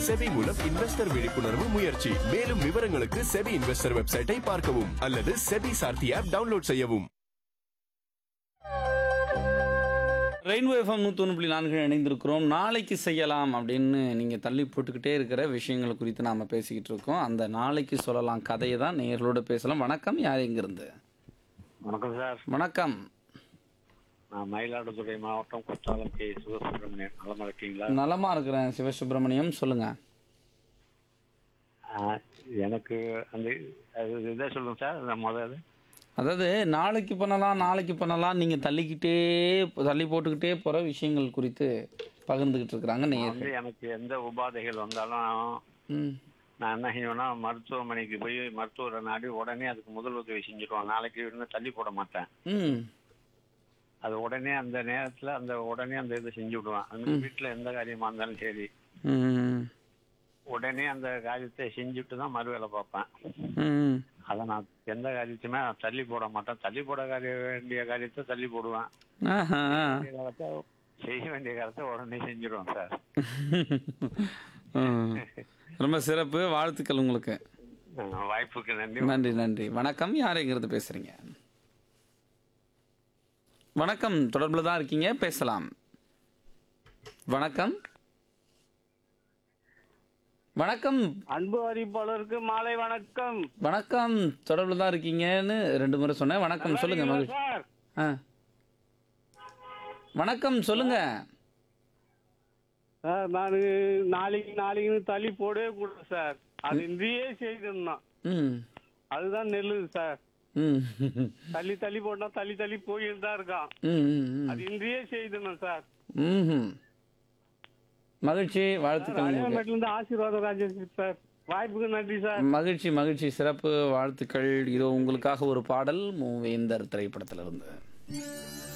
SEBI மூலம் investor விழிப்புணர்வு முயற்சி மேலும் விவரங்களுக்கு செபி இன்வெஸ்டர் வெப்சைட்டை பார்க்கவும் அல்லது செபி சார்த்தி ஆப் டவுன்லோட் செய்யவும் ரெயின்போ எஃப்எம் நூற்றி புள்ளி நான்கு இணைந்திருக்கிறோம் நாளைக்கு செய்யலாம் அப்படின்னு நீங்கள் தள்ளி போட்டுக்கிட்டே இருக்கிற விஷயங்கள் குறித்து நாம் பேசிக்கிட்டு இருக்கோம் அந்த நாளைக்கு சொல்லலாம் கதையை தான் நேர்களோட பேசலாம் வணக்கம் யார் எங்கிருந்து வணக்கம் சார் வணக்கம் நான் மயிலாடுதுறை மாவட்டம் குற்றாலம் கே சிவசுப்ரமணியன் நலமா இருக்கீங்களா நலமாக இருக்கிறேன் சிவசுப்பிரமணியம் சொல்லுங்கள் ஆ, எனக்கு அந்த அது இதை சொல்லுங்க சார் அந்த முதல்ல அதாவது நாளைக்கு பண்ணலாம் நாளைக்கு பண்ணலாம் நீங்கள் தள்ளிக்கிட்டே தள்ளி போட்டுக்கிட்டே போகிற விஷயங்கள் குறித்து பகிர்ந்துக்கிட்டு இருக்கிறாங்க நேயர்கள் வந்து எனக்கு எந்த உபாதைகள் வந்தாலும் ம் நான் என்ன செய்வேன்னா மருத்துவமனைக்கு போய் மருத்துவரை நாடி உடனே அதுக்கு முதல் உதவி செஞ்சுருவேன் நாளைக்கு இருந்து தள்ளி போட மாட்டேன் ம் அது உடனே அந்த நேரத்துல அந்த உடனே அந்த இதை செஞ்சு விடுவேன் அந்த வீட்டுல எந்த காரியமா இருந்தாலும் சரி ம் உடனே அந்த காரியத்தை செஞ்சுட்டு தான் மறு வேலை பார்ப்பேன் ம் அதை நான் எந்த காரியத்தையுமே நான் தள்ளி போட மாட்டேன் தள்ளி போட காரிய வேண்டிய காரியத்தை தள்ளி போடுவேன் ஆஹா வேண்டிய காலத்தை செய்ய வேண்டிய காலத்தை உடனே செஞ்சிருவோம் சார் ம். ரொம்ப சிறப்பு வாழ்த்துக்கள் உங்களுக்கு அஹ் வாய்ப்புக்கு நன்றி நன்றி நன்றி வணக்கம் யாருங்கிறது பேசுறீங்க வணக்கம் தொடர்பில் தான் இருக்கீங்க பேசலாம் வணக்கம் வணக்கம் அன்பு அறிவிப்பாளருக்கு மாலை வணக்கம் வணக்கம் தொடர்பில் தான் இருக்கீங்கன்னு ரெண்டு முறை சொன்னேன் வணக்கம் சொல்லுங்க மகிழ்ச்சி சார் ஆ வணக்கம் சொல்லுங்க சார் நான் நாளைக்கு நாளைக்கு தள்ளி போடவே கூடாது சார் அது இன்றையே செய்திருந்தான் ம் அதுதான் நெல்லுது சார் ம் தள்ளி தள்ளி போட்டா தள்ளி தள்ளி போயிட்டு தான் இருக்கான் ம் ம் அது இன்றையே செய்திருந்தோம் சார் ம் மகிழ்ச்சி வாழ்த்துக்கள் உங்களுக்கு அடையாளமேட்ல இருந்து ஆசீர்வாதம் ராஜேஷ் சார் வாய்ப்புக்கு நன்றி சார் மகிழ்ச்சி மகிழ்ச்சி சிறப்பு வாழ்த்துக்கள் இதோ உங்களுக்காக ஒரு பாடல் மூவேந்தர் திரைப்படத்திலிருந்து